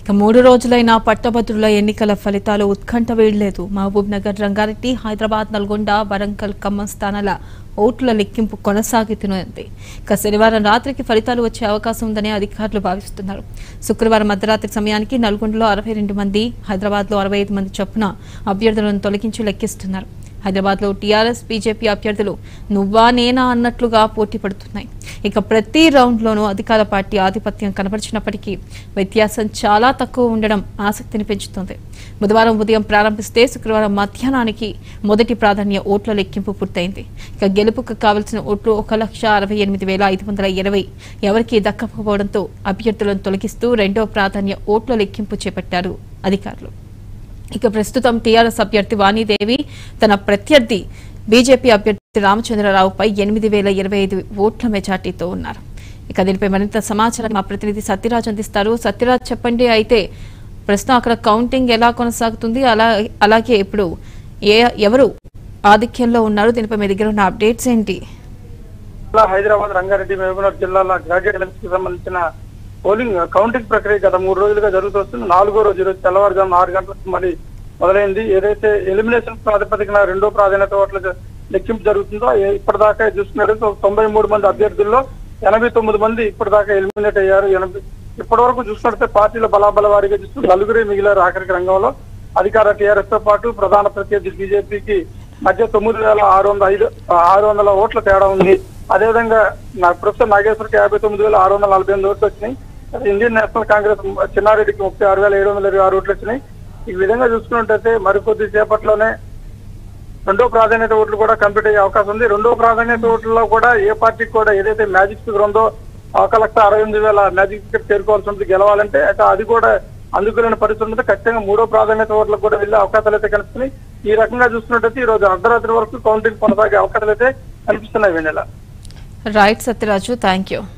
ఇక మూడు రోజులైన పట్టభద్రుల ఎన్నికల ఫలితాలు ఉత్కంఠ వీడలేదు మహబూబ్ నగర్ రంగారెడ్డి హైదరాబాద్ నల్గొండ వరంగల్ ఖమ్మం స్థానాల ఓట్ల లెక్కింపు కొనసాగుతున్నది ఇక శనివారం రాత్రికి ఫలితాలు వచ్చే అవకాశం ఉందని అధికారులు భావిస్తున్నారు శుక్రవారం అర్ధరాత్రి సమయానికి నల్గొండలో అరవై రెండు మంది హైదరాబాద్లో అరవై ఐదు మంది చొప్పున అభ్యర్థులను తొలగించి లెక్కిస్తున్నారు హైదరాబాద్లో టీఆర్ఎస్ బీజేపీ అభ్యర్థులు నువ్వా నేనా అన్నట్లుగా పోటీ పడుతున్నాయి ఇక ప్రతి రౌండ్లోనూ అధికార పార్టీ ఆధిపత్యం కనబరిచినప్పటికీ వ్యత్యాసం చాలా తక్కువ ఉండడం ఆసక్తిని పెంచుతుంది బుధవారం ఉదయం ప్రారంభిస్తే శుక్రవారం మధ్యాహ్నానికి మొదటి ప్రాధాన్య ఓట్ల లెక్కింపు పూర్తయింది ఇక గెలుపుకు కావలసిన ఓట్లు ఒక లక్ష అరవై ఎనిమిది వేల ఐదు వందల ఇరవై ఎవరికీ దక్కకపోవడంతో అభ్యర్థులను తొలగిస్తూ రెండో ప్రాధాన్య ఓట్ల లెక్కింపు చేపట్టారు అధికారులు ఇక ప్రస్తుతం టీఆర్ఎస్ అభ్యర్థి వాణిదేవి తన ప్రత్యర్థి బీజేపీ అభ్యర్థి రామచంద్రరావుపై ఎనిమిది వేల ఇరవై ఐదు ఓట్ల మెజార్టీతో ఉన్నారు ఇక దీనిపై మరింత సమాచారం మా ప్రతినిధి సత్యరాజ్ అందిస్తారు సత్యరాజ్ చెప్పండి అయితే ప్రస్తుతం అక్కడ కౌంటింగ్ ఎలా కొనసాగుతుంది అలా అలాగే ఇప్పుడు ఏ ఎవరు ఆధిక్యంలో ఉన్నారు దీనిపై మీ దగ్గర ఉన్న అప్డేట్స్ ఏంటి జిల్లా హైదరాబాద్ రంగారెడ్డి మహబూబ్నగర్ జిల్లాల గ్రాడ్యుయేట్ ఎలక్షన్ కి సంబంధించిన పోలింగ్ కౌంటింగ్ ప్రక్రియ గత మూడు రోజులుగా జరుగుతూ వస్తుంది నాలుగో రోజు ఈరోజు తెల్లవారుజాము ఆరు గంటలకు మళ్ళీ మొదలైంది ఏదైతే ఎలిమినేషన్ ప్రాతిపదికన రెండో ప్రాధాన్యత ఓట్ల జ- లెక్కింపు జరుగుతుందో ఏ- ఇప్పటిదాకా చూసుకున్నట్టు ఒక తొంభై మూడు మంది అభ్యర్థుల్లో ఎనభై తొమ్మిది మంది ఇప్పటిదాకా ఎలిమినేట్ అయ్యారు ఎనభై ఇప్పటి వరకు చూసుకుంటే పార్టీల బలాబల వారీగా చూసుకుంటే నలుగురే మిగిలారు ఆఖరికి రంగంలో అధికార టీఆర్ఎస్ తో పాటు ప్రధాన ప్రత్యర్థి బీజేపీకి మధ్య తొమ్మిది వేల ఆరు వందల ఐదు ఆరు వందల ఓట్ల తేడా ఉంది అదేవిధంగా నా ప్రొఫెసర్ నాగేశ్వరికి యాభై తొమ్మిది వేల ఆరు వందల నలభై ఎనిమిది ఓట్లు వచ్చినాయి అదే ఇండియన్ నేషనల్ కాంగ్రెస్ చిన్నారెడ్డికి ముప్పై ఆరు వేల ఏడు వందల ఇరవై ఆరు ఓట్లు వచ్చినాయి ఈ విధంగా చూసుకున్నట్టయితే మరికొద్ది సేపట్లోనే రెండో ప్రాధాన్యత ఓట్లు కూడా కంప్లీట్ అయ్యే అవకాశం ఉంది రెండో ప్రాధాన్యత ఓట్లలో కూడా ఏ పార్టీకి కూడా ఏదైతే మ్యాజిక్ ఫిగర్ ఉందో ఒక లక్ష అరవై ఎనిమిది వేల మ్యాజిక్ ఫిగర్ చేరుకోవాల్సి ఉంటుంది గెలవాలంటే అయితే అది కూడా అందుకులేని పరిస్థితి ఉంది ఖచ్చితంగా మూడో ప్రాధాన్యత ఓట్లకు కూడా వెళ్ళే అవకాశాలు అయితే కనిపిస్తున్నాయి ఈ రకంగా చూసుకున్నట్టయితే ఈ రోజు అర్ధరాత్రి వరకు కౌంటింగ్ కొనసాగే అవకాశాలు అయితే కనిపిస్తున్నాయి Vennela right Satyaraju thank you